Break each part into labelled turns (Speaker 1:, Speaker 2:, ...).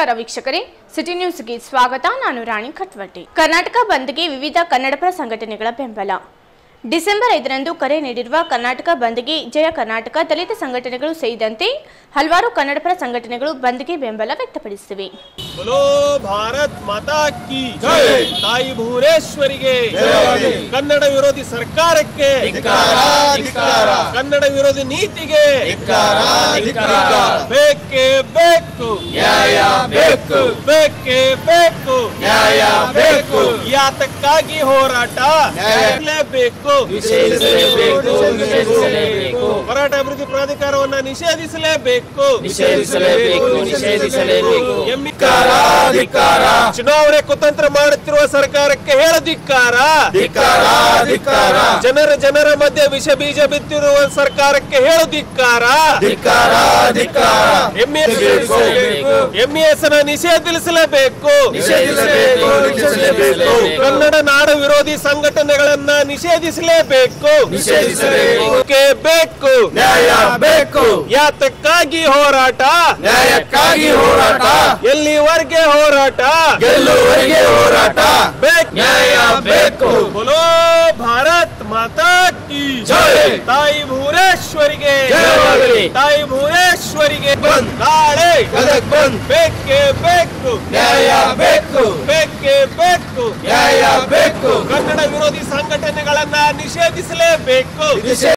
Speaker 1: ನಮಸ್ಕಾರ ವೀಕ್ಷಕರೇ ಸಿಟಿ ನ್ಯೂಸ್ಗೆ ಸ್ವಾಗತ ನಾನು ರಾಣಿ ಖಟ್ವಟ್ಟಿ ಕರ್ನಾಟಕ ಬಂದ್ಗೆ ವಿವಿಧ ಕನ್ನಡಪರ ಸಂಘಟನೆಗಳ ಬೆಂಬಲ ಡಿಸೆಂಬರ್ ಐದರಂದು ಕರೆ ನೀಡಿರುವ ಕರ್ನಾಟಕ ಬಂದ್ಗೆ ಜಯ ಕರ್ನಾಟಕ ದಲಿತ ಸಂಘಟನೆಗಳು ಸೇರಿದಂತೆ ಹಲವಾರು ಕನ್ನಡಪರ ಸಂಘಟನೆಗಳು ಬಂದ್ಗೆ ಬೆಂಬಲ ವ್ಯಕ್ತಪಡಿಸಿವೆ
Speaker 2: बोलो भारत माता की
Speaker 3: ಜೈ.
Speaker 2: ತಾಯಿ ಭುವನೇಶ್ವರಿಗೆ
Speaker 3: ಜಯವಾಗಲಿ.
Speaker 2: ಕನ್ನಡ ವಿರೋಧಿ ಸರ್ಕಾರಕ್ಕೆ
Speaker 3: ಧಿಕ್ಕಾರ, ಧಿಕ್ಕಾರ.
Speaker 2: ಕನ್ನಡ ವಿರೋಧಿ ನೀತಿಗೆ
Speaker 3: ಧಿಕ್ಕಾರ, ಧಿಕ್ಕಾರ.
Speaker 2: ಬೇಕೇ ಬೇಕು
Speaker 3: ನ್ಯಾಯ ಬೇಕು.
Speaker 2: ಬೇಕೇ ಬೇಕು
Speaker 3: ನ್ಯಾಯ ಬೇಕು.
Speaker 2: ಯಾತಕ್ಕಾಗಿ ಹೋರಾಟ
Speaker 3: ನ್ಯಾಯ.
Speaker 2: ಬೇಕು
Speaker 3: ನಿಷೇಧಿಸಲೇಬೇಕು, ನಿಷೇಧಿಸಲೇಬೇಕು.
Speaker 2: ಹೋರಾಟ ಅಭಿವೃದ್ಧಿ ಪ್ರಾಧಿಕಾರವನ್ನ ನಿಷೇಧಿಸಲೇಬೇಕು
Speaker 3: ನಿಷೇಧಿಸಲೇಬೇಕು ನಿಷೇಧಿಸಲೇಬೇಕು
Speaker 2: ಎಮ್ಮಿ-
Speaker 3: ಧಿಕ್ಕಾರ, ಧಿಕ್ಕಾರ.
Speaker 2: ಚುನಾವಣೆ ಕುತಂತ್ರ ಮಾಡುತ್ತಿರುವ ಸರ್ಕಾರಕ್ಕೆ ಹೇಳದಿಕ್ಕಾರ
Speaker 3: ಧಿಕ್ಕಾರ, ಧಿಕ್ಕಾರ.
Speaker 2: ಜನರ ಜನರ ಮಧ್ಯೆ ವಿಷ ಬೀಜ ಬಿತ್ತಿರುವ ಸರ್ಕಾರಕ್ಕೆ ಹೇಳುದಿಕ್ಕಾರ
Speaker 3: ಧಿಕ್ಕಾರ, ಧಿಕ್ಕಾರ. ನಿಷೇಧಿಸಲೇಬೇಕು.
Speaker 2: ಎಂಇಎಸ್ ನ ನಿಷೇಧಿಸಲೇಬೇಕು
Speaker 3: ನಿಷೇಧಿಸಲೇಬೇಕು, ನಿಷೇಧಿಸಲೇಬೇಕು.
Speaker 2: ಕನ್ನಡ ನಾಡು ವಿರೋಧಿ ಸಂಘಟನೆಗಳನ್ನ ನಿಷೇಧಿಸಲೇಬೇಕು
Speaker 3: ನಿಷೇಧಿಸಲೇಬೇಕು.
Speaker 2: ಬೇಕೇ ಬೇಕು
Speaker 3: ನ್ಯಾಯ ಬೇಕು
Speaker 2: ಯಾತಕ್ಕಾಗಿ ಹೋರಾಟ
Speaker 3: ನ್ಯಾಯಕ್ಕಾಗಿ ಹೋರಾಟ
Speaker 2: ಎಲ್ಲಿವರೆಗೆ ಹೋರಾಟ
Speaker 3: ಗೆಲ್ಲುವರೆಗೆ ಹೋರಾಟ
Speaker 2: ಬೇಕು
Speaker 3: ನ್ಯಾಯ ಬೇಕು
Speaker 2: बोलो भारत माता की
Speaker 3: ಜೈ.
Speaker 2: ತಾಯಿ ಭುವನೇಶ್ವರಿಗೆ
Speaker 3: ಜಯವಾಗಲಿ.
Speaker 2: ತಾಯಿ ಭುವನೇಶ್ವರಿಗೆ
Speaker 3: ಬಂದ್.
Speaker 2: ನಾಳೆ
Speaker 3: ಗದಗ್ ಬಂದ್.
Speaker 2: ಬೇಕೇ ಬೇಕು
Speaker 3: ನ್ಯಾಯ ಬೇಕು
Speaker 2: ಬೇಕೇ ಬೇಕು
Speaker 3: ನ್ಯಾಯ ಬೇಕು
Speaker 2: ಕನ್ನಡ ವಿರೋಧಿ ಸಂಘಟನೆಗಳನ್ನ ನಿಷೇಧಿಸಲೇಬೇಕು
Speaker 3: ನಿಷೇಧ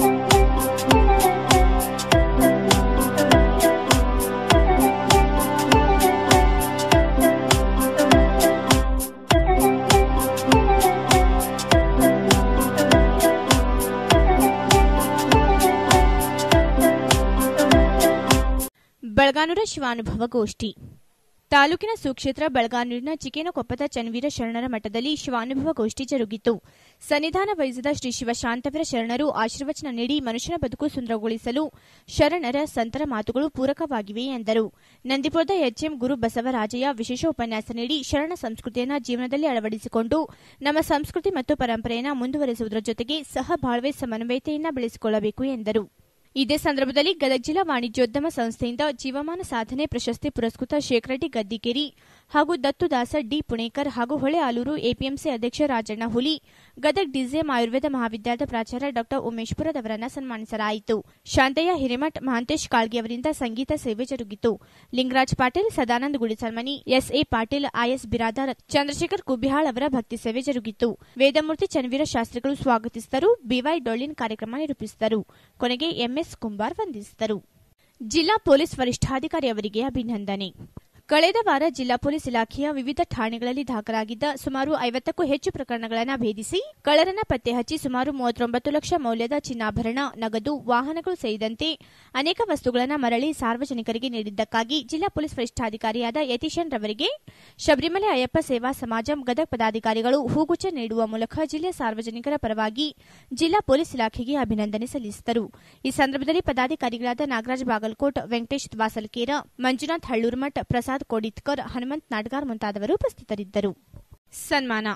Speaker 1: ಬೆಳಗಾನೂರ ಶಿವಾನುಭವ ಗೋಷ್ಠಿ ತಾಲೂಕಿನ ಸುಕ್ಷೇತ್ರ ಬೆಳಗಾನೂರಿನ ಚಿಕೇನಕೊಪ್ಪದ ಚನ್ನವೀರ ಶರಣರ ಮಠದಲ್ಲಿ ಶಿವಾನುಭವ ಗೋಷ್ಠಿ ಜರುಗಿತು ಸನ್ನಿಧಾನ ವಹಿಸಿದ ಶ್ರೀ ಶಿವಶಾಂತವೀರ ಶರಣರು ಆಶೀರ್ವಚನ ನೀಡಿ ಮನುಷ್ಯನ ಬದುಕು ಸುಂದರಗೊಳಿಸಲು ಶರಣರ ಸಂತರ ಮಾತುಗಳು ಪೂರಕವಾಗಿವೆ ಎಂದರು ನಂದಿಪುರದ ಎಚ್ಎಂ ಗುರು ಬಸವರಾಜಯ್ಯ ವಿಶೇಷ ಉಪನ್ಯಾಸ ನೀಡಿ ಶರಣ ಸಂಸ್ಕೃತಿಯನ್ನು ಜೀವನದಲ್ಲಿ ಅಳವಡಿಸಿಕೊಂಡು ನಮ್ಮ ಸಂಸ್ಕೃತಿ ಮತ್ತು ಪರಂಪರೆಯನ್ನು ಮುಂದುವರೆಸುವುದರ ಜೊತೆಗೆ ಸಹಬಾಳ್ವೆ ಸಮನ್ವಯತೆಯನ್ನು ಬೆಳೆಸಿಕೊಳ್ಳಬೇಕು ಎಂದರು ಇದೇ ಸಂದರ್ಭದಲ್ಲಿ ಗದಗ ಜಿಲ್ಲಾ ವಾಣಿಜ್ಯೋದ್ಯಮ ಸಂಸ್ಥೆಯಿಂದ ಜೀವಮಾನ ಸಾಧನೆ ಪ್ರಶಸ್ತಿ ಪುರಸ್ಕೃತ ಶೇಖರೆಡ್ಡಿ ಗದ್ದಿಗೇರಿ ಹಾಗೂ ದತ್ತುದಾಸ ಡಿ ಪುಣೇಕರ್ ಹಾಗೂ ಹೊಳೆ ಆಲೂರು ಎಪಿಎಂಸಿ ಅಧ್ಯಕ್ಷ ರಾಜಣ್ಣ ಹುಲಿ ಗದಗ ಡಿಸಿಎಂ ಆಯುರ್ವೇದ ಮಹಾವಿದ್ಯಾಲಯದ ಪ್ರಾಚಾರ್ಯ ಡಾ ಉಮೇಶ್ಪುರದವರನ್ನ ಸನ್ಮಾನಿಸಲಾಯಿತು ಶಾಂತಯ್ಯ ಹಿರೇಮಠ್ ಮಹಾಂತೇಶ್ ಕಾಳ್ಗೆ ಅವರಿಂದ ಸಂಗೀತ ಸೇವೆ ಜರುಗಿತು ಲಿಂಗರಾಜ್ ಪಾಟೀಲ್ ಸದಾನಂದ ಗುಡಿಸಲ್ಮನಿ ಎಸ್ಎ ಪಾಟೀಲ್ ಐಎಸ್ ಬಿರಾದಾರ್ ಚಂದ್ರಶೇಖರ್ ಕುಬಿಹಾಳ್ ಅವರ ಭಕ್ತಿ ಸೇವೆ ಜರುಗಿತು ವೇದಮೂರ್ತಿ ಚನ್ನವೀರ ಶಾಸ್ತ್ರಿಗಳು ಸ್ವಾಗತಿಸಿದರು ಬಿವೈ ಡೊಳ್ಳಿನ್ ಕಾರ್ಯಕ್ರಮ ನಿರೂಪಿಸಿದರು ಕೊನೆಗೆ ಎಂಎಸ್ ಕುಂಬಾರ್ ವಂದಿಸಿದರು ಜಿಲ್ಲಾ ಪೊಲೀಸ್ ವರಿಷ್ಠಾಧಿಕಾರಿ ಅವರಿಗೆ ಅಭಿನಂದನೆ ಕಳೆದ ವಾರ ಜಿಲ್ಲಾ ಪೊಲೀಸ್ ಇಲಾಖೆಯ ವಿವಿಧ ಠಾಣೆಗಳಲ್ಲಿ ದಾಖಲಾಗಿದ್ದ ಸುಮಾರು ಐವತ್ತಕ್ಕೂ ಹೆಚ್ಚು ಪ್ರಕರಣಗಳನ್ನು ಭೇದಿಸಿ ಕಳ್ಳರನ್ನ ಪತ್ತೆ ಹಚ್ಚಿ ಸುಮಾರು ಮೂವತ್ತೊಂಬತ್ತು ಲಕ್ಷ ಮೌಲ್ಯದ ಚಿನ್ನಾಭರಣ ನಗದು ವಾಹನಗಳು ಸೇರಿದಂತೆ ಅನೇಕ ವಸ್ತುಗಳನ್ನು ಮರಳಿ ಸಾರ್ವಜನಿಕರಿಗೆ ನೀಡಿದ್ದಕ್ಕಾಗಿ ಜಿಲ್ಲಾ ಪೊಲೀಸ್ ವರಿಷ್ಠಾಧಿಕಾರಿಯಾದ ಯತೀಶನ್ ರವರಿಗೆ ಶಬರಿಮಲೆ ಅಯ್ಯಪ್ಪ ಸೇವಾ ಸಮಾಜ ಗದಗ ಪದಾಧಿಕಾರಿಗಳು ಹೂಗುಚ್ಛ ನೀಡುವ ಮೂಲಕ ಜಿಲ್ಲೆಯ ಸಾರ್ವಜನಿಕರ ಪರವಾಗಿ ಜಿಲ್ಲಾ ಪೊಲೀಸ್ ಇಲಾಖೆಗೆ ಅಭಿನಂದನೆ ಸಲ್ಲಿಸಿದರು ಈ ಸಂದರ್ಭದಲ್ಲಿ ಪದಾಧಿಕಾರಿಗಳಾದ ನಾಗರಾಜ್ ಬಾಗಲ್ಕೋಟ್ ವೆಂಕಟೇಶ್ ದ್ವಾಸಲ್ಕೇರ ಮಂಜುನಾಥ್ ಹಳ್ಳೂರ್ಮಠ್ ಪ್ರಸಾದ್ ಕೋಡಿತ್ಕರ್ ಹನುಮಂತ್ ನಾಡ್ಗಾರ್ ಮುಂತಾದವರು ಉಪಸ್ಥಿತರಿದ್ದರು ಸನ್ಮಾನ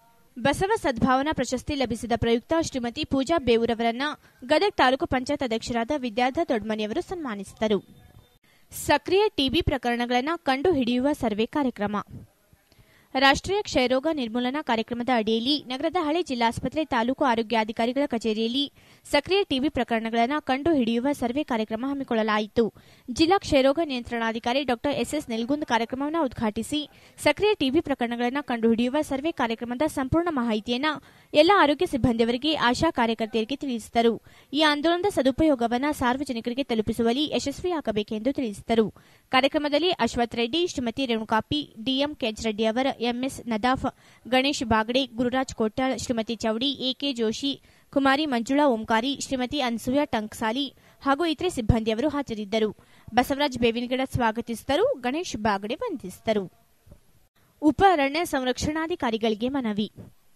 Speaker 1: ಬಸವ ಸದ್ಭಾವನಾ ಪ್ರಶಸ್ತಿ ಲಭಿಸಿದ ಪ್ರಯುಕ್ತ ಶ್ರೀಮತಿ ಪೂಜಾ ಬೇವೂರವರನ್ನ ಗದಗ ತಾಲೂಕು ಪಂಚಾಯತ್ ಅಧ್ಯಕ್ಷರಾದ ವಿದ್ಯಾಧ ದೊಡ್ಮನಿಯವರು ಸನ್ಮಾನಿಸಿದರು ಸಕ್ರಿಯ ಟಿಬಿ ಪ್ರಕರಣಗಳನ್ನು ಕಂಡು ಹಿಡಿಯುವ ಸರ್ವೆ ಕಾರ್ಯಕ್ರಮ ರಾಷ್ಟ್ರೀಯ ಕ್ಷಯರೋಗ ನಿರ್ಮೂಲನಾ ಕಾರ್ಯಕ್ರಮದ ಅಡಿಯಲ್ಲಿ ನಗರದ ಹಳೆ ಜಿಲ್ಲಾಸ್ಪತ್ರೆ ತಾಲೂಕು ಆರೋಗ್ಯಾಧಿಕಾರಿಗಳ ಕಚೇರಿಯಲ್ಲಿ ಸಕ್ರಿಯ ಟಿಬಿ ಪ್ರಕರಣಗಳನ್ನು ಕಂಡು ಹಿಡಿಯುವ ಸರ್ವೆ ಕಾರ್ಯಕ್ರಮ ಹಮ್ಮಿಕೊಳ್ಳಲಾಯಿತು ಜಿಲ್ಲಾ ಕ್ಷಯರೋಗ ನಿಯಂತ್ರಣಾಧಿಕಾರಿ ಡಾ ಎಸ್ಎಸ್ ನಿಲ್ಗುಂದ್ ಕಾರ್ಯಕ್ರಮವನ್ನು ಉದ್ಘಾಟಿಸಿ ಸಕ್ರಿಯ ಟಿಬಿ ಪ್ರಕರಣಗಳನ್ನು ಕಂಡುಹಿಡಿಯುವ ಸರ್ವೆ ಕಾರ್ಯಕ್ರಮದ ಸಂಪೂರ್ಣ ಮಾಹಿತಿಯನ್ನು ಎಲ್ಲ ಆರೋಗ್ಯ ಸಿಬ್ಬಂದಿಯವರಿಗೆ ಆಶಾ ಕಾರ್ಯಕರ್ತೆಯರಿಗೆ ತಿಳಿಸಿದರು ಈ ಆಂದೋಲನದ ಸದುಪಯೋಗವನ್ನು ಸಾರ್ವಜನಿಕರಿಗೆ ತಲುಪಿಸುವಲ್ಲಿ ಯಶಸ್ವಿಯಾಗಬೇಕೆಂದು ತಿಳಿಸಿದರು ಕಾರ್ಯಕ್ರಮದಲ್ಲಿ ಅಶ್ವಥ್ ರೆಡ್ಡಿ ಶ್ರೀಮತಿ ರೇಣುಕಾಪಿ ಡಿಎಂ ಕೆಂಚರೆಡ್ಡಿ ಅವರ ಎಂಎಸ್ ನದಾಫ್ ಗಣೇಶ್ ಬಾಗಡೆ ಗುರುರಾಜ್ ಕೋಟ್ಯಾಳ್ ಶ್ರೀಮತಿ ಚೌಡಿ ಎಕೆ ಜೋಶಿ ಕುಮಾರಿ ಮಂಜುಳಾ ಓಂಕಾರಿ ಶ್ರೀಮತಿ ಅನ್ಸೂಯ ಟಂಕ್ಸಾಲಿ ಹಾಗೂ ಇತರೆ ಸಿಬ್ಬಂದಿಯವರು ಹಾಜರಿದ್ದರು ಬಸವರಾಜ್ ಬೇವಿನಗಿಡ ಸ್ವಾಗತಿಸಿದರು ಗಣೇಶ್ ಬಾಗಡೆ ವಂದಿಸಿದರು ಉಪ ಅರಣ್ಯ ಸಂರಕ್ಷಣಾಧಿಕಾರಿಗಳಿಗೆ ಮನವಿ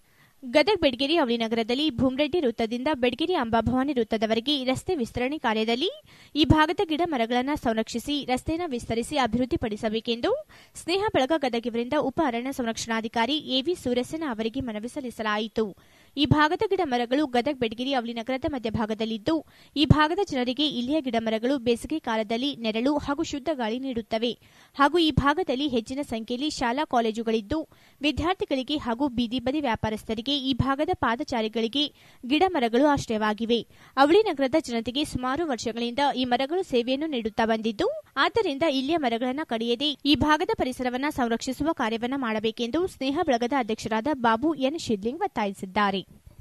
Speaker 1: ಗದಗ ಬೆಡಗೇರಿ ಅವಳಿ ನಗರದಲ್ಲಿ ಭೂಮರೆಡ್ಡಿ ವೃತ್ತದಿಂದ ಬೆಡಗೇರಿ ಅಂಬಾಭವಾನಿ ವೃತ್ತದವರೆಗೆ ರಸ್ತೆ ವಿಸ್ತರಣೆ ಕಾರ್ಯದಲ್ಲಿ ಈ ಭಾಗದ ಗಿಡ ಮರಗಳನ್ನು ಸಂರಕ್ಷಿಸಿ ರಸ್ತೆಯನ್ನು ವಿಸ್ತರಿಸಿ ಅಭಿವೃದ್ಧಿಪಡಿಸಬೇಕೆಂದು ಸ್ನೇಹ ಬಳಗ ಗದಗಿವರಿಂದ ಉಪ ಅರಣ್ಯ ಸಂರಕ್ಷಣಾಧಿಕಾರಿ ಎವಿ ಸೂರ್ಯಸೇನ ಅವರಿಗೆ ಮನವಿ ಸಲ್ಲಿಸಲಾಯಿತು ಈ ಭಾಗದ ಗಿಡ ಮರಗಳು ಗದಗ್ ಬೆಡಗಿರಿ ಅವಳಿ ನಗರದ ಮಧ್ಯಭಾಗದಲ್ಲಿದ್ದು ಈ ಭಾಗದ ಜನರಿಗೆ ಇಲ್ಲಿಯ ಗಿಡ ಮರಗಳು ಬೇಸಿಗೆ ಕಾಲದಲ್ಲಿ ನೆರಳು ಹಾಗೂ ಶುದ್ಧ ಗಾಳಿ ನೀಡುತ್ತವೆ ಹಾಗೂ ಈ ಭಾಗದಲ್ಲಿ ಹೆಚ್ಚಿನ ಸಂಖ್ಯೆಯಲ್ಲಿ ಶಾಲಾ ಕಾಲೇಜುಗಳಿದ್ದು ವಿದ್ಯಾರ್ಥಿಗಳಿಗೆ ಹಾಗೂ ಬೀದಿ ಬದಿ ವ್ಯಾಪಾರಸ್ಥರಿಗೆ ಈ ಭಾಗದ ಪಾದಚಾರಿಗಳಿಗೆ ಗಿಡ ಮರಗಳು ಆಶ್ರಯವಾಗಿವೆ ಅವಳಿ ನಗರದ ಜನತೆಗೆ ಸುಮಾರು ವರ್ಷಗಳಿಂದ ಈ ಮರಗಳು ಸೇವೆಯನ್ನು ನೀಡುತ್ತಾ ಬಂದಿದ್ದು ಆದ್ದರಿಂದ ಇಲ್ಲಿಯ ಮರಗಳನ್ನು ಕಡಿಯದೆ ಈ ಭಾಗದ ಪರಿಸರವನ್ನ ಸಂರಕ್ಷಿಸುವ ಕಾರ್ಯವನ್ನ ಮಾಡಬೇಕೆಂದು ಸ್ನೇಹ ಬಳಗದ ಅಧ್ಯಕ್ಷರಾದ ಬಾಬು ಎನ್ ಶಿದ್ಲಿಂಗ್ ಒತ್ತಾಯಿಸಿದ್ದಾರೆ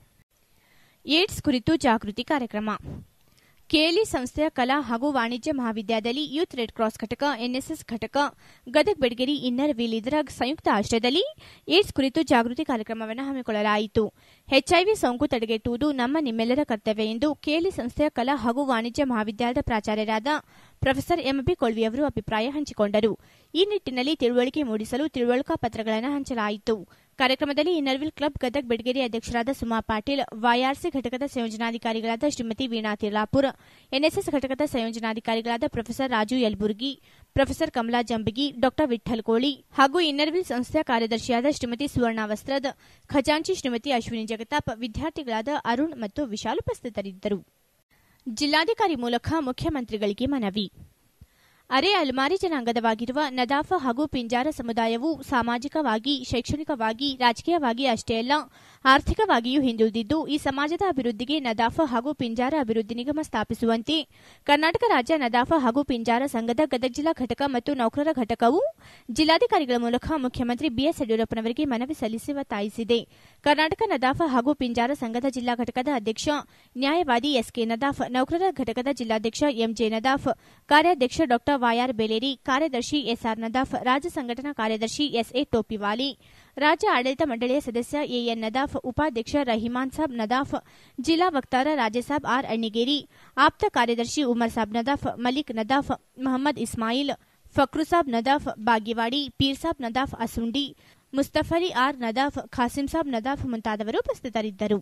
Speaker 1: ಏಡ್ಸ್ ಕುರಿತು ಜಾಗೃತಿ ಕಾರ್ಯಕ್ರಮ ಕೆಎಲ್ಇ ಸಂಸ್ಥೆಯ ಕಲಾ ಹಾಗೂ ವಾಣಿಜ್ಯ ಮಹಾವಿದ್ಯಾಲಯದಲ್ಲಿ ಯೂತ್ ರೆಡ್ ಕ್ರಾಸ್ ಘಟಕ ಎನ್ಎಸ್ಎಸ್ ಘಟಕ ಗದಗ್ ಬೆಡಗೇರಿ ಇನ್ನರ್ ವೀಲ್ ಇದರ ಸಂಯುಕ್ತ ಆಶ್ರಯದಲ್ಲಿ ಏಡ್ಸ್ ಕುರಿತು ಜಾಗೃತಿ ಕಾರ್ಯಕ್ರಮವನ್ನು ಹಮ್ಮಿಕೊಳ್ಳಲಾಯಿತು ಎಚ್ಐವಿ ಸೋಂಕು ತಡೆಗಟ್ಟುವುದು ನಮ್ಮ ನಿಮ್ಮೆಲ್ಲರ ಕರ್ತವ್ಯ ಎಂದು ಕೆಎಲ್ಇ ಸಂಸ್ಥೆಯ ಕಲಾ ಹಾಗೂ ವಾಣಿಜ್ಯ ಮಹಾವಿದ್ಯಾಲಯದ ಪ್ರಾಚಾರ್ಯರಾದ ಪ್ರೊಫೆಸರ್ ಎಂಬಿ ಕೊಳ್ವಿ ಅವರು ಅಭಿಪ್ರಾಯ ಹಂಚಿಕೊಂಡರು ಈ ನಿಟ್ಟಿನಲ್ಲಿ ತಿಳುವಳಿಕೆ ಮೂಡಿಸಲು ತಿಳುವಳಿಕಾ ಪತ್ರಗಳನ್ನು ಹಂಚಲಾಯಿತು ಕಾರ್ಯಕ್ರಮದಲ್ಲಿ ಇನ್ನರ್ವಿಲ್ ಕ್ಲಬ್ ಗದಗ್ ಬೆಡಗೇರಿ ಅಧ್ಯಕ್ಷರಾದ ಸುಮಾ ಪಾಟೀಲ್ ವೈಆರ್ಸಿ ಘಟಕದ ಸಂಯೋಜನಾಧಿಕಾರಿಗಳಾದ ಶ್ರೀಮತಿ ವೀಣಾ ತಿರ್ಲಾಪುರ್ ಎನ್ಎಸ್ಎಸ್ ಘಟಕದ ಸಂಯೋಜನಾಧಿಕಾರಿಗಳಾದ ಪ್ರೊಫೆಸರ್ ರಾಜು ಯಲ್ಬುರ್ಗಿ ಪ್ರೊಫೆಸರ್ ಕಮಲಾ ಜಂಬಗಿ ಡಾ ವಿಠಲ್ ಕೋಳಿ ಹಾಗೂ ಇನ್ನರ್ವಿಲ್ ಸಂಸ್ಥೆಯ ಕಾರ್ಯದರ್ಶಿಯಾದ ಶ್ರೀಮತಿ ಸುವರ್ಣ ವಸ್ತ್ರದ್ ಖಜಾಂಚಿ ಶ್ರೀಮತಿ ಅಶ್ವಿನಿ ಜಗತಾಪ್ ವಿದ್ಯಾರ್ಥಿಗಳಾದ ಅರುಣ್ ಮತ್ತು ವಿಶಾಲ್ ಉಪಸ್ಥಿತರಿದ್ದರು ಜಿಲ್ಲಾಧಿಕಾರಿ ಮೂಲಕ ಮುಖ್ಯಮಂತ್ರಿಗಳಿಗೆ ಮನವಿ ಅರೆ ಅಲ್ಮಾರಿ ಜನಾಂಗದವಾಗಿರುವ ನದಾಫ ಹಾಗೂ ಪಿಂಜಾರ ಸಮುದಾಯವು ಸಾಮಾಜಿಕವಾಗಿ ಶೈಕ್ಷಣಿಕವಾಗಿ ರಾಜಕೀಯವಾಗಿ ಅಷ್ಟೇ ಅಲ್ಲ ಆರ್ಥಿಕವಾಗಿಯೂ ಹಿಂದುಳಿದಿದ್ದು ಈ ಸಮಾಜದ ಅಭಿವೃದ್ಧಿಗೆ ನದಾಫ ಹಾಗೂ ಪಿಂಜಾರ ಅಭಿವೃದ್ಧಿ ನಿಗಮ ಸ್ಥಾಪಿಸುವಂತೆ ಕರ್ನಾಟಕ ರಾಜ್ಯ ನದಾಫ ಹಾಗೂ ಪಿಂಜಾರ ಸಂಘದ ಗದಗ ಜಿಲ್ಲಾ ಘಟಕ ಮತ್ತು ನೌಕರರ ಘಟಕವು ಜಿಲ್ಲಾಧಿಕಾರಿಗಳ ಮೂಲಕ ಮುಖ್ಯಮಂತ್ರಿ ಬಿಎಸ್ ಯಡಿಯೂರಪ್ಪನವರಿಗೆ ಮನವಿ ಸಲ್ಲಿಸಿ ಒತ್ತಾಯಿಸಿದೆ ಕರ್ನಾಟಕ ನದಾಫ ಹಾಗೂ ಪಿಂಜಾರ ಸಂಘದ ಜಿಲ್ಲಾ ಘಟಕದ ಅಧ್ಯಕ್ಷ ನ್ಯಾಯವಾದಿ ಎಸ್ಕೆ ನದಾಫ್ ನೌಕರರ ಘಟಕದ ಜಿಲ್ಲಾಧ್ಯಕ್ಷ ಎಂಜೆ ನದಾಫ್ ಕಾರ್ಯಾಧ್ಯಕ್ಷ ಡಾ ವಾಯಾರ್ ಬೇಲೇರಿ ಕಾರ್ಯದರ್ಶಿ ಎಸ್ಆರ್ ನದಾಫ್ ರಾಜ್ಯ ಸಂಘಟನಾ ಕಾರ್ಯದರ್ಶಿ ಎಸ್ಎ ಟೋಪಿವಾಲಿ ರಾಜ್ಯ ಆಡಳಿತ ಮಂಡಳಿಯ ಸದಸ್ಯ ಎಎನ್ ನದಾಫ್ ಉಪಾಧ್ಯಕ್ಷ ರಹಿಮಾನ್ ಸಾಬ್ ನದಾಫ್ ಜಿಲ್ಲಾ ವಕ್ತಾರ ರಾಜಸಾಬ್ ಆರ್ ಅಣ್ಣಿಗೇರಿ ಆಪ್ತ ಕಾರ್ಯದರ್ಶಿ ಉಮರ್ ಸಾಬ್ ನದಾಫ್ ಮಲಿಕ್ ನದಾಫ್ ಮೊಹಮ್ಮದ್ ಇಸ್ಮಾಯಿಲ್ ಫಕ್ರುಸಾಬ್ ನದಾಫ್ ಬಾಗಿವಾಡಿ ಪೀರ್ಸಾಬ್ ನದಾಫ್ ಅಸುಂಡಿ ಮುಸ್ತಫಲಿ ಆರ್ ನದಾಫ್ ಖಾಸಿಂ ಸಾಬ್ ನದಾಫ್ ಮುಂತಾದವರು ಉಪಸ್ಥಿತರಿದ್ದರು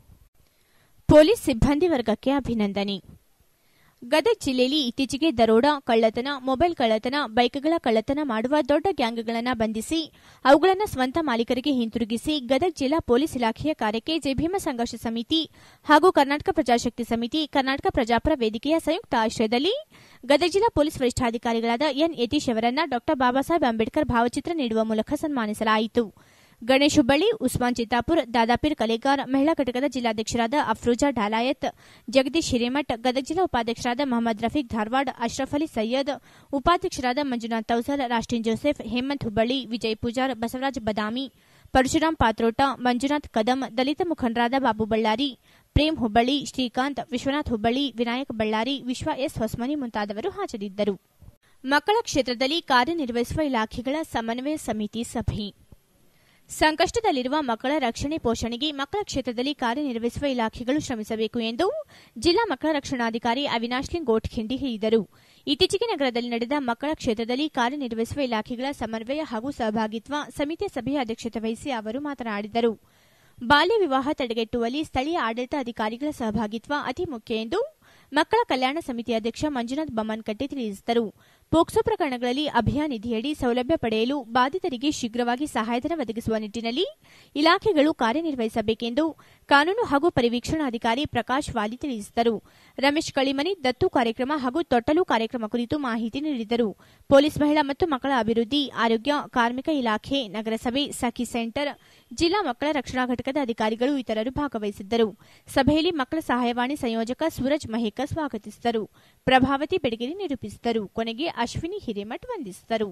Speaker 1: ಪೊಲೀಸ್ ಸಿಬ್ಬಂದಿ ವರ್ಗಕ್ಕೆ ಅಭಿನಂದನೆ ಗದಗ ಜಿಲ್ಲೆಯಲ್ಲಿ ಇತ್ತೀಚೆಗೆ ದರೋಡ ಕಳ್ಳತನ ಮೊಬೈಲ್ ಕಳ್ಳತನ ಬೈಕ್ಗಳ ಕಳ್ಳತನ ಮಾಡುವ ದೊಡ್ಡ ಗ್ಯಾಂಗ್ಗಳನ್ನು ಬಂಧಿಸಿ ಅವುಗಳನ್ನು ಸ್ವಂತ ಮಾಲೀಕರಿಗೆ ಹಿಂತಿರುಗಿಸಿ ಗದಗ ಜಿಲ್ಲಾ ಪೊಲೀಸ್ ಇಲಾಖೆಯ ಕಾರ್ಯಕ್ಕೆ ಜಯಭೀಮ ಸಂಘರ್ಷ ಸಮಿತಿ ಹಾಗೂ ಕರ್ನಾಟಕ ಪ್ರಜಾಶಕ್ತಿ ಸಮಿತಿ ಕರ್ನಾಟಕ ಪ್ರಜಾಪರ ವೇದಿಕೆಯ ಸಂಯುಕ್ತ ಆಶ್ರಯದಲ್ಲಿ ಗದಗ ಜಿಲ್ಲಾ ಪೊಲೀಸ್ ವರಿಷ್ಠಾಧಿಕಾರಿಗಳಾದ ಎನ್ ಯತೀಶ್ ಅವರನ್ನ ಡಾ ಬಾಬಾಸಾಹೇಬ್ ಅಂಬೇಡ್ಕರ್ ಭಾವಚಿತ್ರ ನೀಡುವ ಮೂಲಕ ಸನ್ಮಾನಿಸಲಾಯಿತು ಗಣೇಶ್ ಹುಬ್ಬಳ್ಳಿ ಉಸ್ಮಾನ್ ಚಿತ್ತಾಪುರ್ ದಾದಾಪೀರ್ ಕಲೇಗಾರ್ ಮಹಿಳಾ ಘಟಕದ ಜಿಲ್ಲಾಧ್ಯಕ್ಷರಾದ ಅಫ್ರೋಜಾ ಢಾಲಾಯತ್ ಜಗದೀಶ್ ಹಿರೇಮಠ್ ಗದಗ ಜಿಲ್ಲಾ ಉಪಾಧ್ಯಕ್ಷರಾದ ಮೊಹಮ್ಮದ್ ರಫೀಕ್ ಧಾರವಾಡ್ ಅಶ್ರಫ್ ಅಲಿ ಸೈಯದ್ ಉಪಾಧ್ಯಕ್ಷರಾದ ಮಂಜುನಾಥ್ ತೌಸರ್ ರಾಷ್ಟಿನ್ ಜೋಸೆಫ್ ಹೇಮಂತ್ ಹುಬ್ಬಳ್ಳಿ ವಿಜಯ್ ಪೂಜಾರ್ ಬಸವರಾಜ್ ಬದಾಮಿ ಪರಶುರಾಮ್ ಪಾತ್ರೋಟ ಮಂಜುನಾಥ್ ಕದಂ ದಲಿತ ಮುಖಂಡರಾದ ಬಾಬು ಬಳ್ಳಾರಿ ಪ್ರೇಮ್ ಹುಬ್ಬಳ್ಳಿ ಶ್ರೀಕಾಂತ್ ವಿಶ್ವನಾಥ್ ಹುಬ್ಬಳ್ಳಿ ವಿನಾಯಕ್ ಬಳ್ಳಾರಿ ವಿಶ್ವ ಎಸ್ ಹೊಸ್ಮನಿ ಮುಂತಾದವರು ಹಾಜರಿದ್ದರು ಮಕ್ಕಳ ಕ್ಷೇತ್ರದಲ್ಲಿ ಕಾರ್ಯನಿರ್ವಹಿಸುವ ಇಲಾಖೆಗಳ ಸಮನ್ವಯ ಸಮಿತಿ ಸಭೆ ಸಂಕಷ್ಟದಲ್ಲಿರುವ ಮಕ್ಕಳ ರಕ್ಷಣೆ ಪೋಷಣೆಗೆ ಮಕ್ಕಳ ಕ್ಷೇತ್ರದಲ್ಲಿ ಕಾರ್ಯನಿರ್ವಹಿಸುವ ಇಲಾಖೆಗಳು ಶ್ರಮಿಸಬೇಕು ಎಂದು ಜಿಲ್ಲಾ ಮಕ್ಕಳ ರಕ್ಷಣಾಧಿಕಾರಿ ಅವಿನಾಶ್ಲಿಂಗ್ ಗೋಟ್ಖಿಂಡಿ ಹೇಳಿದರು ಇತ್ತೀಚೆಗೆ ನಗರದಲ್ಲಿ ನಡೆದ ಮಕ್ಕಳ ಕ್ಷೇತ್ರದಲ್ಲಿ ಕಾರ್ಯನಿರ್ವಹಿಸುವ ಇಲಾಖೆಗಳ ಸಮನ್ವಯ ಹಾಗೂ ಸಹಭಾಗಿತ್ವ ಸಮಿತಿಯ ಸಭೆಯ ಅಧ್ಯಕ್ಷತೆ ವಹಿಸಿ ಅವರು ಮಾತನಾಡಿದರು ಬಾಲ್ಯ ವಿವಾಹ ತಡೆಗಟ್ಟುವಲ್ಲಿ ಸ್ಥಳೀಯ ಆಡಳಿತ ಅಧಿಕಾರಿಗಳ ಸಹಭಾಗಿತ್ವ ಅತಿ ಮುಖ್ಯ ಎಂದು ಮಕ್ಕಳ ಕಲ್ಯಾಣ ಸಮಿತಿ ಅಧ್ಯಕ್ಷ ಮಂಜುನಾಥ್ ಬಮ್ಮನ್ಕಟ್ಟಿ ತಿಳಿಸಿದರು ಪೋಕ್ಸೋ ಪ್ರಕರಣಗಳಲ್ಲಿ ಅಭಯ ನಿಧಿಯಡಿ ಸೌಲಭ್ಯ ಪಡೆಯಲು ಬಾಧಿತರಿಗೆ ಶೀಘ್ರವಾಗಿ ಸಹಾಯಧನ ಒದಗಿಸುವ ನಿಟ್ಟಿನಲ್ಲಿ ಇಲಾಖೆಗಳು ಕಾರ್ಯನಿರ್ವಹಿಸಬೇಕೆಂದು ಕಾನೂನು ಹಾಗೂ ಪರಿವೀಕ್ಷಣಾಧಿಕಾರಿ ಪ್ರಕಾಶ್ ವಾಲಿ ತಿಳಿಸಿದರು ರಮೇಶ್ ಕಳಿಮನಿ ದತ್ತು ಕಾರ್ಯಕ್ರಮ ಹಾಗೂ ತೊಟ್ಟಲು ಕಾರ್ಯಕ್ರಮ ಕುರಿತು ಮಾಹಿತಿ ನೀಡಿದರು ಪೊಲೀಸ್ ಮಹಿಳಾ ಮತ್ತು ಮಕ್ಕಳ ಅಭಿವೃದ್ಧಿ ಆರೋಗ್ಯ ಕಾರ್ಮಿಕ ಇಲಾಖೆ ನಗರಸಭೆ ಸಖಿ ಸೆಂಟರ್ ಜಿಲ್ಲಾ ಮಕ್ಕಳ ರಕ್ಷಣಾ ಘಟಕದ ಅಧಿಕಾರಿಗಳು ಇತರರು ಭಾಗವಹಿಸಿದ್ದರು ಸಭೆಯಲ್ಲಿ ಮಕ್ಕಳ ಸಹಾಯವಾಣಿ ಸಂಯೋಜಕ ಸೂರಜ್ ಮಹೇಕ ಸ್ವಾಗತಿಸಿದರು ಪ್ರಭಾವತಿ ಬೆಡಗಿರಿ ನಿರೂಪಿಸಿದರು ಕೊನೆಗೆ ಅಶ್ವಿನಿ ಹಿರೇಮಠ್ ವಂದಿಸಿದರು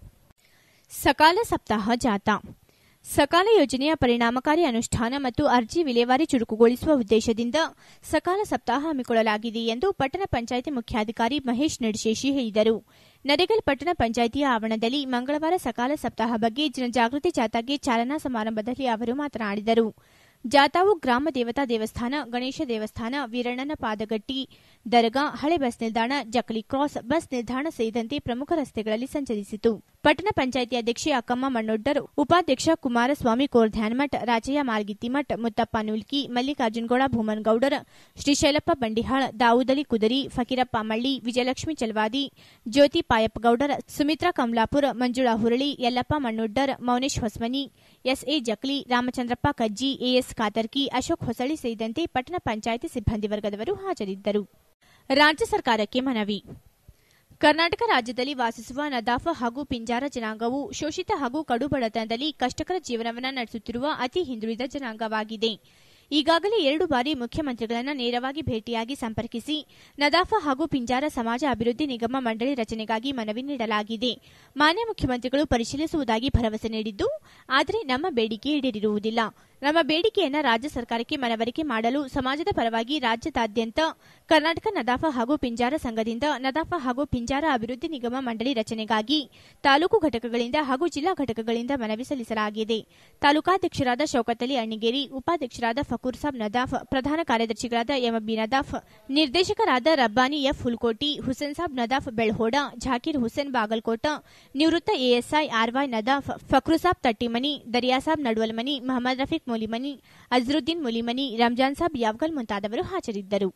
Speaker 1: ಸಕಾಲ ಸಪ್ತಾಹ ಜಾಥಾ ಸಕಾಲ ಯೋಜನೆಯ ಪರಿಣಾಮಕಾರಿ ಅನುಷ್ಠಾನ ಮತ್ತು ಅರ್ಜಿ ವಿಲೇವಾರಿ ಚುರುಕುಗೊಳಿಸುವ ಉದ್ದೇಶದಿಂದ ಸಕಾಲ ಸಪ್ತಾಹ ಹಮ್ಮಿಕೊಳ್ಳಲಾಗಿದೆ ಎಂದು ಪಟ್ಟಣ ಪಂಚಾಯಿತಿ ಮುಖ್ಯಾಧಿಕಾರಿ ಮಹೇಶ್ ನಡಶೇಶಿ ಹೇಳಿದರು ನರೇಗಲ್ ಪಟ್ಟಣ ಪಂಚಾಯಿತಿಯ ಆವರಣದಲ್ಲಿ ಮಂಗಳವಾರ ಸಕಾಲ ಸಪ್ತಾಹ ಬಗ್ಗೆ ಜನಜಾಗೃತಿ ಜಾಥಾಗೆ ಚಾಲನಾ ಸಮಾರಂಭದಲ್ಲಿ ಅವರು ಮಾತನಾಡಿದರು ಜಾಥಾವು ಗ್ರಾಮ ದೇವತಾ ದೇವಸ್ಥಾನ ಗಣೇಶ ದೇವಸ್ಥಾನ ವೀರಣ್ಣನ ಪಾದಗಟ್ಟಿ ದರ್ಗಾ ಹಳೆ ಬಸ್ ನಿಲ್ದಾಣ ಜಕಲಿ ಕ್ರಾಸ್ ಬಸ್ ನಿಲ್ದಾಣ ಸೇರಿದಂತೆ ಪ್ರಮುಖ ರಸ್ತೆಗಳಲ್ಲಿ ಸಂಚರಿಸಿತು ಪಟ್ಟಣ ಪಂಚಾಯಿತಿ ಅಧ್ಯಕ್ಷೆ ಅಕ್ಕಮ್ಮ ಮಣ್ಣೊಡ್ಡರ್ ಉಪಾಧ್ಯಕ್ಷ ಕುಮಾರಸ್ವಾಮಿ ಕೋರ್ಧ್ಯಾನ್ಮಠ್ ರಾಜಯ್ಯ ಮಾರ್ಗಿತ್ತಿಮಠ್ ಮುತ್ತಪ್ಪ ನೂಲ್ಕಿ ಮಲ್ಲಿಕಾರ್ಜುನಗೌಡ ಭೂಮನ್ಗೌಡರ್ ಶ್ರೀಶೈಲಪ್ಪ ಬಂಡಿಹಾಳ್ ದಾವೂದಲಿ ಕುದರಿ ಫಕೀರಪ್ಪ ಮಳ್ಳಿ ವಿಜಯಲಕ್ಷ್ಮಿ ಚಲವಾದಿ ಜ್ಯೋತಿ ಪಾಯಪ್ಪಗೌಡರ್ ಸುಮಿತ್ರಾ ಕಮಲಾಪುರ್ ಮಂಜುಳಾ ಹುರಳಿ ಯಲ್ಲಪ್ಪ ಮಣ್ಣೊಡ್ಡರ್ ಮೌನೇಶ್ ಹೊಸ್ಮನಿ ಎಸ್ಎ ಜಕ್ಲಿ ರಾಮಚಂದ್ರಪ್ಪ ಕಜ್ಜಿ ಎಎಸ್ ಕಾತರ್ಕಿ ಅಶೋಕ್ ಹೊಸಳಿ ಸೇರಿದಂತೆ ಪಟ್ಟಣ ಪಂಚಾಯಿತಿ ಸಿಬ್ಬಂದಿ ವರ್ಗದವರು ಹಾಜರಿದ್ದರು ರಾಜ್ಯ ಸರ್ಕಾರಕ್ಕೆ ಮನವಿ ಕರ್ನಾಟಕ ರಾಜ್ಯದಲ್ಲಿ ವಾಸಿಸುವ ನದಾಫ ಹಾಗೂ ಪಿಂಜಾರ ಜನಾಂಗವು ಶೋಷಿತ ಹಾಗೂ ಕಡು ಬಡತನದಲ್ಲಿ ಕಷ್ಟಕರ ಜೀವನವನ್ನು ನಡೆಸುತ್ತಿರುವ ಅತಿ ಹಿಂದುಳಿದ ಜನಾಂಗವಾಗಿದೆ ಈಗಾಗಲೇ ಎರಡು ಬಾರಿ ಮುಖ್ಯಮಂತ್ರಿಗಳನ್ನು ನೇರವಾಗಿ ಭೇಟಿಯಾಗಿ ಸಂಪರ್ಕಿಸಿ ನದಾಫ ಹಾಗೂ ಪಿಂಜಾರ ಸಮಾಜ ಅಭಿವೃದ್ಧಿ ನಿಗಮ ಮಂಡಳಿ ರಚನೆಗಾಗಿ ಮನವಿ ನೀಡಲಾಗಿದೆ ಮಾನ್ಯ ಮುಖ್ಯಮಂತ್ರಿಗಳು ಪರಿಶೀಲಿಸುವುದಾಗಿ ಭರವಸೆ ನೀಡಿದ್ದು ಆದರೆ ನಮ್ಮ ಬೇಡಿಕೆ ಈಡೇರಿರುವುದಿಲ್ಲ ನಮ್ಮ ಬೇಡಿಕೆಯನ್ನು ರಾಜ್ಯ ಸರ್ಕಾರಕ್ಕೆ ಮನವರಿಕೆ ಮಾಡಲು ಸಮಾಜದ ಪರವಾಗಿ ರಾಜ್ಯದಾದ್ಯಂತ ಕರ್ನಾಟಕ ನದಾಫ ಹಾಗೂ ಪಿಂಜಾರ ಸಂಘದಿಂದ ನದಾಫ ಹಾಗೂ ಪಿಂಜಾರ ಅಭಿವೃದ್ಧಿ ನಿಗಮ ಮಂಡಳಿ ರಚನೆಗಾಗಿ ತಾಲೂಕು ಘಟಕಗಳಿಂದ ಹಾಗೂ ಜಿಲ್ಲಾ ಘಟಕಗಳಿಂದ ಮನವಿ ಸಲ್ಲಿಸಲಾಗಿದೆ ತಾಲೂಕಾಧ್ಯಕ್ಷರಾದ ಶೌಕತ್ ಅಲಿ ಅಣ್ಣಿಗೇರಿ ಉಪಾಧ್ಯಕ್ಷರಾದ ಫಕೂರ್ ಸಾಬ್ ನದಾಫ್ ಪ್ರಧಾನ ಕಾರ್ಯದರ್ಶಿಗಳಾದ ಎಂಬಿ ನದಾಫ್ ನಿರ್ದೇಶಕರಾದ ರಬ್ಬಾನಿ ಎಫ್ ಹುಲ್ಕೋಟಿ ಹುಸೇನ್ ಸಾಬ್ ನದಾಫ್ ಬೆಳ್ಹೋಡ ಜಾಕೀರ್ ಹುಸೇನ್ ಬಾಗಲ್ಕೋಟ ನಿವೃತ್ತ ಎಎಸ್ಐ ಆರ್ವೈ ನದಾಫ್ ಫಕ್ರುಸಾಬ್ ತಟ್ಟಿಮನಿ ದರಿಯಾಸಾಬ್ ನಡುವಲ್ಮನಿ ಮಹಮ್ಮದ್ ರಫೀಕ್ ಮೊಲಿಮನಿ ಅಜರುದ್ದೀನ್ ಮೊಲಿಮನಿ ರಂಜಾನ್ ಸಾಬ್ ಯಾವ್ಗಲ್ ಮುಂತಾದವರು ಹಾಜರಿದ್ದರು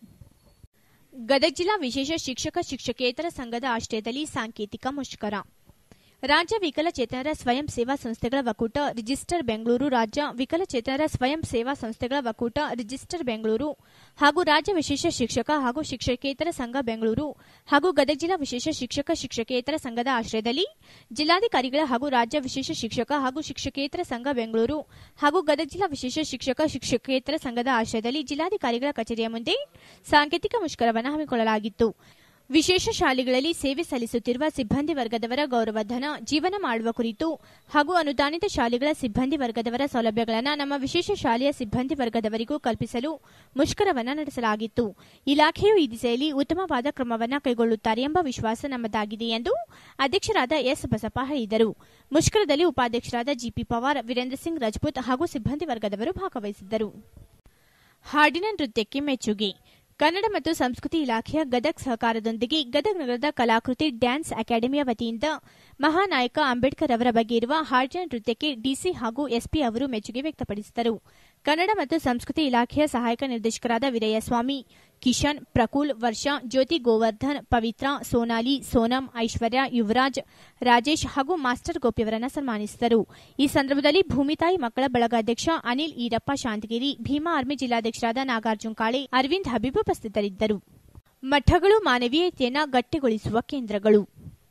Speaker 1: ಗದಗ ಜಿಲ್ಲಾ ವಿಶೇಷ ಶಿಕ್ಷಕ ಶಿಕ್ಷಕೇತರ ಸಂಘದ ಆಶ್ರಯದಲ್ಲಿ ಸಾಂಕೇತಿಕ ಮುಷ್ಕರ ರಾಜ್ಯ ವಿಕಲಚೇತನರ ಸ್ವಯಂ ಸೇವಾ ಸಂಸ್ಥೆಗಳ ಒಕ್ಕೂಟ ರಿಜಿಸ್ಟರ್ ಬೆಂಗಳೂರು ರಾಜ್ಯ ವಿಕಲಚೇತನರ ಸ್ವಯಂ ಸೇವಾ ಸಂಸ್ಥೆಗಳ ಒಕ್ಕೂಟ ರಿಜಿಸ್ಟರ್ ಬೆಂಗಳೂರು ಹಾಗೂ ರಾಜ್ಯ ವಿಶೇಷ ಶಿಕ್ಷಕ ಹಾಗೂ ಶಿಕ್ಷಕೇತರ ಸಂಘ ಬೆಂಗಳೂರು ಹಾಗೂ ಗದಗ ಜಿಲ್ಲಾ ವಿಶೇಷ ಶಿಕ್ಷಕ ಶಿಕ್ಷಕೇತರ ಸಂಘದ ಆಶ್ರಯದಲ್ಲಿ ಜಿಲ್ಲಾಧಿಕಾರಿಗಳ ಹಾಗೂ ರಾಜ್ಯ ವಿಶೇಷ ಶಿಕ್ಷಕ ಹಾಗೂ ಶಿಕ್ಷಕೇತರ ಸಂಘ ಬೆಂಗಳೂರು ಹಾಗೂ ಗದಗ ಜಿಲ್ಲಾ ವಿಶೇಷ ಶಿಕ್ಷಕ ಶಿಕ್ಷಕೇತರ ಸಂಘದ ಆಶ್ರಯದಲ್ಲಿ ಜಿಲ್ಲಾಧಿಕಾರಿಗಳ ಕಚೇರಿಯ ಮುಂದೆ ಸಾಂಕೇತಿಕ ಮುಷ್ಕರವನ್ನು ಹಮ್ಮಿಕೊಳ್ಳಲಾಗಿತ್ತು ವಿಶೇಷ ಶಾಲೆಗಳಲ್ಲಿ ಸೇವೆ ಸಲ್ಲಿಸುತ್ತಿರುವ ಸಿಬ್ಬಂದಿ ವರ್ಗದವರ ಗೌರವಧನ ಜೀವನ ಮಾಡುವ ಕುರಿತು ಹಾಗೂ ಅನುದಾನಿತ ಶಾಲೆಗಳ ಸಿಬ್ಬಂದಿ ವರ್ಗದವರ ಸೌಲಭ್ಯಗಳನ್ನು ನಮ್ಮ ವಿಶೇಷ ಶಾಲೆಯ ಸಿಬ್ಬಂದಿ ವರ್ಗದವರಿಗೂ ಕಲ್ಪಿಸಲು ಮುಷ್ಕರವನ್ನು ನಡೆಸಲಾಗಿತ್ತು ಇಲಾಖೆಯು ಈ ದಿಸೆಯಲ್ಲಿ ಉತ್ತಮವಾದ ಕ್ರಮವನ್ನು ಕೈಗೊಳ್ಳುತ್ತಾರೆ ಎಂಬ ವಿಶ್ವಾಸ ನಮ್ಮದಾಗಿದೆ ಎಂದು ಅಧ್ಯಕ್ಷರಾದ ಎಸ್ ಬಸಪ್ಪ ಹೇಳಿದರು ಮುಷ್ಕರದಲ್ಲಿ ಉಪಾಧ್ಯಕ್ಷರಾದ ಜಿಪಿ ಪವಾರ್ ವೀರೇಂದ್ರ ಸಿಂಗ್ ರಜಪೂತ್ ಹಾಗೂ ಸಿಬ್ಬಂದಿ ವರ್ಗದವರು ಭಾಗವಹಿಸಿದ್ದರು ಹಾಡಿನ ನೃತ್ಯಕ್ಕೆ ಮೆಚ್ಚುಗೆ ಕನ್ನಡ ಮತ್ತು ಸಂಸ್ಕೃತಿ ಇಲಾಖೆಯ ಗದಗ್ ಸಹಕಾರದೊಂದಿಗೆ ಗದಗ್ ನಗರದ ಕಲಾಕೃತಿ ಡ್ಯಾನ್ಸ್ ಅಕಾಡೆಮಿಯ ವತಿಯಿಂದ ಮಹಾನಾಯಕ ಅಂಬೇಡ್ಕರ್ ಅವರ ಬಗ್ಗೆ ಇರುವ ಹಾಡಿನ ನೃತ್ಯಕ್ಕೆ ಡಿಸಿ ಹಾಗೂ ಎಸ್ಪಿ ಅವರು ಮೆಚ್ಚುಗೆ ವ್ಯಕ್ತಪಡಿಸಿದರು ಕನ್ನಡ ಮತ್ತು ಸಂಸ್ಕೃತಿ ಇಲಾಖೆಯ ಸಹಾಯಕ ನಿರ್ದೇಶಕರಾದ ವೀರಯ್ಯಸ್ವಾಮಿ ಕಿಶನ್ ಪ್ರಕುಲ್ ವರ್ಷ ಜ್ಯೋತಿ ಗೋವರ್ಧನ್ ಪವಿತ್ರ ಸೋನಾಲಿ ಸೋನಂ ಐಶ್ವರ್ಯ ಯುವರಾಜ್ ರಾಜೇಶ್ ಹಾಗೂ ಮಾಸ್ಟರ್ ಗೋಪಿಯವರನ್ನು ಸನ್ಮಾನಿಸಿದರು ಈ ಸಂದರ್ಭದಲ್ಲಿ ಭೂಮಿತಾಯಿ ಮಕ್ಕಳ ಬಳಗ ಅಧ್ಯಕ್ಷ ಅನಿಲ್ ಈರಪ್ಪ ಶಾಂತಗಿರಿ ಭೀಮಾ ಆರ್ಮಿ ಜಿಲ್ಲಾಧ್ಯಕ್ಷರಾದ ನಾಗಾರ್ಜುನ್ ಕಾಳೆ ಅರವಿಂದ್ ಹಬೀಬ್ ಉಪಸ್ಥಿತರಿದ್ದರು ಮಠಗಳು ಮಾನವೀಯತೆಯನ್ನು ಗಟ್ಟಿಗೊಳಿಸುವ ಕೇಂದ್ರಗಳು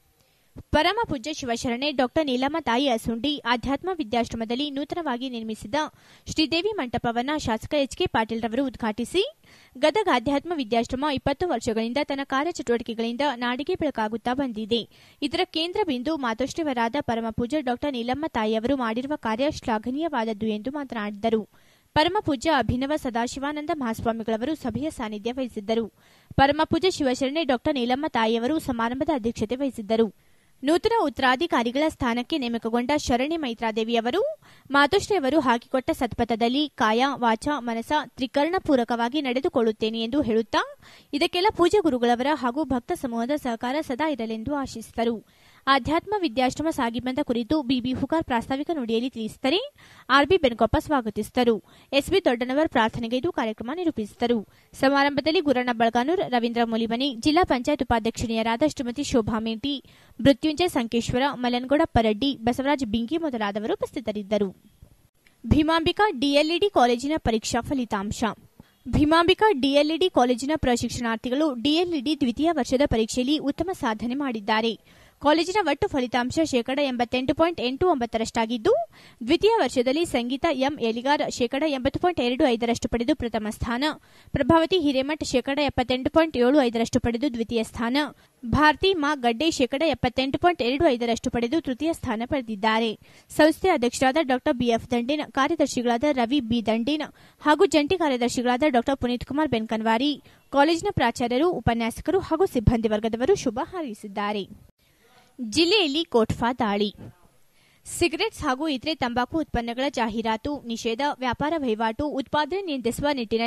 Speaker 1: ಪರಮ ಪೂಜ್ಯ ಶಿವಶರಣೆ ಡಾಕ್ಟರ್ ನೀಲಮ್ಮ ತಾಯಿ ಅಸುಂಡಿ ಆಧ್ಯಾತ್ಮ ವಿದ್ಯಾಶ್ರಮದಲ್ಲಿ ನೂತನವಾಗಿ ನಿರ್ಮಿಸಿದ ಶ್ರೀದೇವಿ ಮಂಟಪವನ್ನು ಶಾಸಕ ಎಚ್ ಕೆ ಪಾಟೀಲ್ ರವರು ಉದ್ಘಾಟಿಸಿ ಗದಗ ಆಧ್ಯಾತ್ಮ ವಿದ್ಯಾಶ್ರಮ ಇಪ್ಪತ್ತು ವರ್ಷಗಳಿಂದ ತನ್ನ ಕಾರ್ಯಚಟುವಟಿಕೆಗಳಿಂದ ನಾಡಿಗೆ ಬೆಳಕಾಗುತ್ತಾ ಬಂದಿದೆ ಇದರ ಕೇಂದ್ರ ಬಿಂದು ಮಾತೋಶ್ರೀವರಾದ ಪರಮ ಪೂಜ್ಯ ಡಾಕ್ಟರ್ ನೀಲಮ್ಮ ತಾಯಿಯವರು ಮಾಡಿರುವ ಕಾರ್ಯ ಶ್ಲಾಘನೀಯವಾದದ್ದು ಎಂದು ಮಾತನಾಡಿದರು ಪರಮ ಪೂಜ್ಯ ಅಭಿನವ ಸದಾಶಿವಾನಂದ ಮಹಾಸ್ವಾಮಿಗಳವರು ಸಭೆಯ ಸಾನ್ನಿಧ್ಯ ವಹಿಸಿದ್ದರು ಪರಮ ಪೂಜ್ಯ ಶಿವಶರಣೆ ಡಾಕ್ಟರ್ ನೀಲಮ್ಮ ತಾಯಿಯವರು ಸಮಾರಂಭದ ಅಧ್ಯಕ್ಷತೆ ವಹಿಸಿದ್ದರು ನೂತನ ಉತ್ತರಾಧಿಕಾರಿಗಳ ಸ್ಥಾನಕ್ಕೆ ನೇಮಕಗೊಂಡ ಶರಣಿ ಮೈತ್ರಾದೇವಿ ಅವರು ಮಾತೋಶ್ರೀ ಅವರು ಹಾಕಿಕೊಟ್ಟ ಸತ್ಪಥದಲ್ಲಿ ಕಾಯ ವಾಚ ಮನಸ ತ್ರಿಕರ್ಣಪೂರಕವಾಗಿ ನಡೆದುಕೊಳ್ಳುತ್ತೇನೆ ಎಂದು ಹೇಳುತ್ತಾ ಇದಕ್ಕೆಲ್ಲ ಪೂಜ್ಯ ಗುರುಗಳವರ ಹಾಗೂ ಭಕ್ತ ಸಮೂಹದ ಸಹಕಾರ ಸದಾ ಇರಲೆಂದು ಆಶಿಸಿದರು ಆಧ್ಯಾತ್ಮ ವಿದ್ಯಾಶ್ರಮ ಸಾಗಿ ಬಂದ ಕುರಿತು ಬಿಬಿ ಹುಕಾರ್ ಪ್ರಾಸ್ತಾವಿಕ ನುಡಿಯಲ್ಲಿ ತಿಳಿಸಿದರೆ ಆರ್ಬಿ ಬೆನ್ಕೊಪ್ಪ ಸ್ವಾಗತಿಸಿದರು ಎಸ್ಬಿ ದೊಡ್ಡನವರ್ ಪ್ರಾರ್ಥನೆಗೈದು ಕಾರ್ಯಕ್ರಮ ನಿರೂಪಿಸಿದರು ಸಮಾರಂಭದಲ್ಲಿ ಗುರಣ್ಣ ಬಳಗಾನೂರ್ ರವೀಂದ್ರ ಮುಲಿಮನಿ ಜಿಲ್ಲಾ ಪಂಚಾಯತ್ ಉಪಾಧ್ಯಕ್ಷಿಣಿಯರಾದ ಶ್ರೀಮತಿ ಶೋಭಾ ಮೇಟಿ ಮೃತ್ಯುಂಜಯ ಸಂಕೇಶ್ವರ ಮಲನಗೌಡ ಪರಡ್ಡಿ ಬಸವರಾಜ್ ಬಿಂಗಿ ಮೊದಲಾದವರು ಉಪಸ್ಥಿತರಿದ್ದರು ಭೀಮಾಂಬಿಕಾ ಡಿಎಲ್ಇಡಿ ಕಾಲೇಜಿನ ಪರೀಕ್ಷಾ ಫಲಿತಾಂಶ ಭೀಮಾಂಬಿಕಾ ಡಿಎಲ್ಇಡಿ ಕಾಲೇಜಿನ ಪ್ರಶಿಕ್ಷಣಾರ್ಥಿಗಳು ಡಿಎಲ್ಇಡಿ ದ್ವಿತೀಯ ವರ್ಷದ ಪರೀಕ್ಷೆಯಲ್ಲಿ ಉತ್ತಮ ಸಾಧನೆ ಮಾಡಿದ್ದಾರೆ ಕಾಲೇಜಿನ ಒಟ್ಟು ಫಲಿತಾಂಶ ಶೇಕಡ ಎಂಬತ್ತೆಂಟು ಪಾಯಿಂಟ್ ಎಂಟು ಒಂಬತ್ತರಷ್ಟಾಗಿದ್ದು ದ್ವಿತೀಯ ವರ್ಷದಲ್ಲಿ ಸಂಗೀತ ಎಂ ಎಲಿಗಾರ್ ಶೇಕಡ ಎಂಬತ್ತು ಪಾಯಿಂಟ್ ಎರಡು ಐದರಷ್ಟು ಪಡೆದು ಪ್ರಥಮ ಸ್ಥಾನ ಪ್ರಭಾವತಿ ಹಿರೇಮಠ್ ಶೇಕಡ ಎಪ್ಪತ್ತೆಂಟು ಪಾಯಿಂಟ್ ಏಳು ಐದರಷ್ಟು ಪಡೆದು ದ್ವಿತೀಯ ಸ್ಥಾನ ಭಾರತಿ ಮಾ ಗಡ್ಡೆ ಶೇಕಡ ಎಪ್ಪತ್ತೆಂಟು ಪಾಯಿಂಟ್ ಎರಡು ಐದರಷ್ಟು ಪಡೆದು ತೃತೀಯ ಸ್ಥಾನ ಪಡೆದಿದ್ದಾರೆ ಸಂಸ್ಥೆ ಅಧ್ಯಕ್ಷರಾದ ಡಾ ಬಿಎಫ್ ದಂಡೇನ್ ಕಾರ್ಯದರ್ಶಿಗಳಾದ ರವಿ ಬಿ ದಂಡೇನ್ ಹಾಗೂ ಜಂಟಿ ಕಾರ್ಯದರ್ಶಿಗಳಾದ ಡಾ ಪುನೀತ್ ಕುಮಾರ್ ಬೆನ್ಕನ್ವಾರಿ ಕಾಲೇಜಿನ ಪ್ರಾಚಾರ್ಯರು ಉಪನ್ಯಾಸಕರು ಹಾಗೂ ಸಿಬ್ಬಂದಿ ವರ್ಗದವರು ಶುಭ ಹಾರೈಸಿದ್ದಾರೆ ಜಿಲ್ಲೆಯಲ್ಲಿ ಕೋಟ್ಫಾ ದಾಳಿ ಸಿಗರೆಟ್ಸ್ ಹಾಗೂ ಇತರೆ ತಂಬಾಕು ಉತ್ಪನ್ನಗಳ ಜಾಹೀರಾತು ನಿಷೇಧ ವ್ಯಾಪಾರ ವಹಿವಾಟು ಉತ್ಪಾದನೆ ನಿಯಂತ್ರಿಸುವ ನಿಟ್ಟಿನಲ್ಲಿ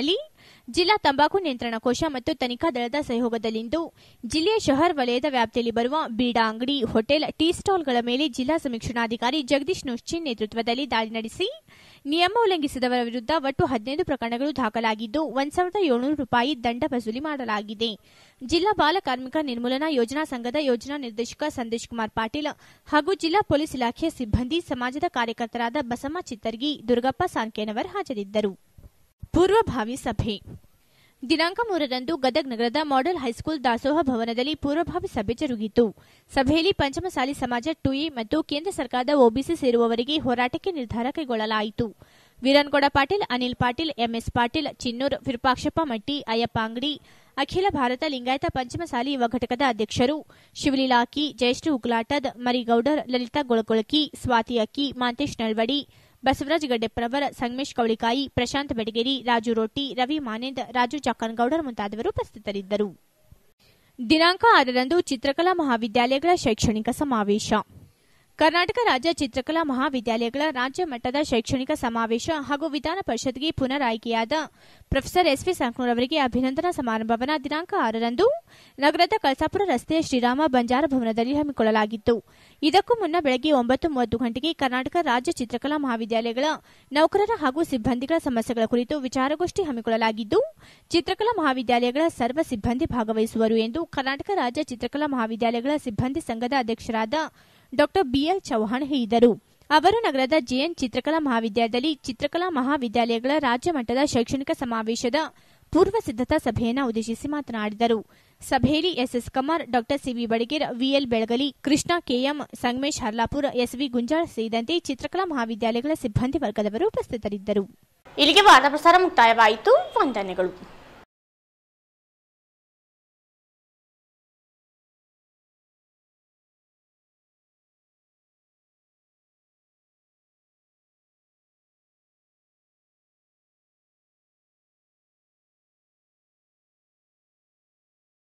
Speaker 1: ಜಿಲ್ಲಾ ತಂಬಾಕು ನಿಯಂತ್ರಣ ಕೋಶ ಮತ್ತು ತನಿಖಾ ದಳದ ಸಹಯೋಗದಲ್ಲಿಂದು ಜಿಲ್ಲೆಯ ಶಹರ್ ವಲಯದ ವ್ಯಾಪ್ತಿಯಲ್ಲಿ ಬರುವ ಬೀಡಾ ಅಂಗಡಿ ಹೋಟೆಲ್ ಟೀ ಸ್ಟಾಲ್ಗಳ ಮೇಲೆ ಜಿಲ್ಲಾ ಸಮೀಕ್ಷಣಾಧಿಕಾರಿ ಜಗದೀಶ್ ನುಶ್ಚಿನ್ ನೇತೃತ್ವದಲ್ಲಿ ದಾಳಿ ನಡೆಸಿ ನಿಯಮ ಉಲ್ಲಂಘಿಸಿದವರ ವಿರುದ್ಧ ಒಟ್ಟು ಹದಿನೈದು ಪ್ರಕರಣಗಳು ದಾಖಲಾಗಿದ್ದು ಒಂದ್ ಸಾವಿರದ ಏಳ್ನೂರು ರೂಪಾಯಿ ದಂಡ ವಸೂಲಿ ಮಾಡಲಾಗಿದೆ ಜಿಲ್ಲಾ ಬಾಲ ಕಾರ್ಮಿಕ ನಿರ್ಮೂಲನಾ ಯೋಜನಾ ಸಂಘದ ಯೋಜನಾ ನಿರ್ದೇಶಕ ಸಂದೇಶ್ ಕುಮಾರ್ ಪಾಟೀಲ್ ಹಾಗೂ ಜಿಲ್ಲಾ ಪೊಲೀಸ್ ಇಲಾಖೆಯ ಸಿಬ್ಬಂದಿ ಸಮಾಜದ ಕಾರ್ಯಕರ್ತರಾದ ಬಸಮ್ಮ ಚಿತ್ತರ್ಗಿ ದುರ್ಗಪ್ಪ ಸಾಂಕೇನವರ್ ಹಾಜರಿದ್ದರು ಪೂರ್ವಭಾವಿ ಸಭೆ ದಿನಾಂಕ ಮೂರರಂದು ಗದಗ್ ನಗರದ ಮಾಡೆಲ್ ಹೈಸ್ಕೂಲ್ ದಾಸೋಹ ಭವನದಲ್ಲಿ ಪೂರ್ವಭಾವಿ ಸಭೆ ಜರುಗಿತು ಸಭೆಯಲ್ಲಿ ಪಂಚಮಸಾಲಿ ಸಮಾಜ ಟುಇ ಮತ್ತು ಕೇಂದ್ರ ಸರ್ಕಾರದ ಒಬಿಸಿ ಸೇರುವವರಿಗೆ ಹೋರಾಟಕ್ಕೆ ನಿರ್ಧಾರ ಕೈಗೊಳ್ಳಲಾಯಿತು ವೀರನ್ಗೌಡ ಪಾಟೀಲ್ ಅನಿಲ್ ಪಾಟೀಲ್ ಎಂಎಸ್ ಪಾಟೀಲ್ ಚಿನ್ನೂರ್ ವಿರೂಪಾಕ್ಷಪ್ಪ ಮಟ್ಟಿ ಅಯ್ಯಪ್ಪ ಅಂಗಡಿ ಅಖಿಲ ಭಾರತ ಲಿಂಗಾಯತ ಪಂಚಮಸಾಲಿ ಯುವ ಘಟಕದ ಅಧ್ಯಕ್ಷರು ಶಿವಲೀಲಾ ಅಕ್ಕಿ ಜಯಶ್ರೀ ಉಗ್ಲಾಟದ್ ಮರಿಗೌಡರ್ ಲಲಿತಾ ಗೊಳಗೊಳಕಿ ಸ್ವಾತಿ ಅಕ್ಕಿ ಮಾಂತೇಶ್ ನಳ್ವಡಿ ಬಸವರಾಜ ಗಡ್ಡೆಪ್ಪನವರ್ ಸಂಗಮೇಶ್ ಕವಳಿಕಾಯಿ ಪ್ರಶಾಂತ್ ಬೆಡಗೇರಿ ರಾಜು ರೊಟ್ಟಿ ರವಿ ಮಾನೇಂದ್ ರಾಜು ಜಾಕನ್ಗೌಡರ್ ಮುಂತಾದವರು ಉಪಸ್ಥಿತರಿದ್ದರು ದಿನಾಂಕ ಆರರಂದು ಚಿತ್ರಕಲಾ ಮಹಾವಿದ್ಯಾಲಯಗಳ ಶೈಕ್ಷಣಿಕ ಸಮಾವೇಶ ಕರ್ನಾಟಕ ರಾಜ್ಯ ಚಿತ್ರಕಲಾ ಮಹಾವಿದ್ಯಾಲಯಗಳ ರಾಜ್ಯ ಮಟ್ಟದ ಶೈಕ್ಷಣಿಕ ಸಮಾವೇಶ ಹಾಗೂ ವಿಧಾನ ಪರಿಷತ್ಗೆ ಪುನರ್ ಆಯ್ಕೆಯಾದ ಪ್ರೊಫೆಸರ್ ಎಸ್ವಿ ಸಂಕ್ನೂರ್ ಅವರಿಗೆ ಅಭಿನಂದನಾ ಸಮಾರಂಭವನ್ನು ದಿನಾಂಕ ಆರರಂದು ನಗರದ ಕಳಸಾಪುರ ರಸ್ತೆಯ ಶ್ರೀರಾಮ ಬಂಜಾರ ಭವನದಲ್ಲಿ ಹಮ್ಮಿಕೊಳ್ಳಲಾಗಿತ್ತು ಇದಕ್ಕೂ ಮುನ್ನ ಬೆಳಗ್ಗೆ ಒಂಬತ್ತು ಮೂವತ್ತು ಗಂಟೆಗೆ ಕರ್ನಾಟಕ ರಾಜ್ಯ ಚಿತ್ರಕಲಾ ಮಹಾವಿದ್ಯಾಲಯಗಳ ನೌಕರರ ಹಾಗೂ ಸಿಬ್ಬಂದಿಗಳ ಸಮಸ್ಯೆಗಳ ಕುರಿತು ವಿಚಾರಗೋಷ್ಠಿ ಹಮ್ಮಿಕೊಳ್ಳಲಾಗಿದ್ದು ಚಿತ್ರಕಲಾ ಮಹಾವಿದ್ಯಾಲಯಗಳ ಸರ್ವ ಸಿಬ್ಬಂದಿ ಭಾಗವಹಿಸುವರು ಎಂದು ಕರ್ನಾಟಕ ರಾಜ್ಯ ಚಿತ್ರಕಲಾ ಮಹಾವಿದ್ಯಾಲಯಗಳ ಸಿಬ್ಬಂದಿ ಸಂಘದ ಅಧ್ಯಕ್ಷರಾದ ಡಾ ಬಿಎಲ್ ಚೌಹಾಣ್ ಹೇಳಿದರು ಅವರು ನಗರದ ಜೆಎನ್ ಚಿತ್ರಕಲಾ ಮಹಾವಿದ್ಯಾಲಯದಲ್ಲಿ ಚಿತ್ರಕಲಾ ಮಹಾವಿದ್ಯಾಲಯಗಳ ರಾಜ್ಯ ಮಟ್ಟದ ಶೈಕ್ಷಣಿಕ ಸಮಾವೇಶದ ಪೂರ್ವ ಸಿದ್ದತಾ ಸಭೆಯನ್ನು ಉದ್ದೇಶಿಸಿ ಮಾತನಾಡಿದರು ಸಭೆಯಲ್ಲಿ ಎಸ್ಎಸ್ ಕಮಾರ್ ಡಾ C V Badager VL Belagali Krishna KM Sangamesh Harlapur SV Gunjal ಸೇರಿದಂತೆ ಚಿತ್ರಕಲಾ ಮಹಾವಿದ್ಯಾಲಯಗಳ ಸಿಬ್ಬಂದಿ ವರ್ಗದವರು ಉಪಸ್ಥಿತರಿದ್ದರು
Speaker 4: ಇಲ್ಲಿಗೆ ವಾರ್ತಾ ಪ್ರಸಾರ ಮುಕ್ತಾಯವಾಯಿತು ವಂದನೆಗಳು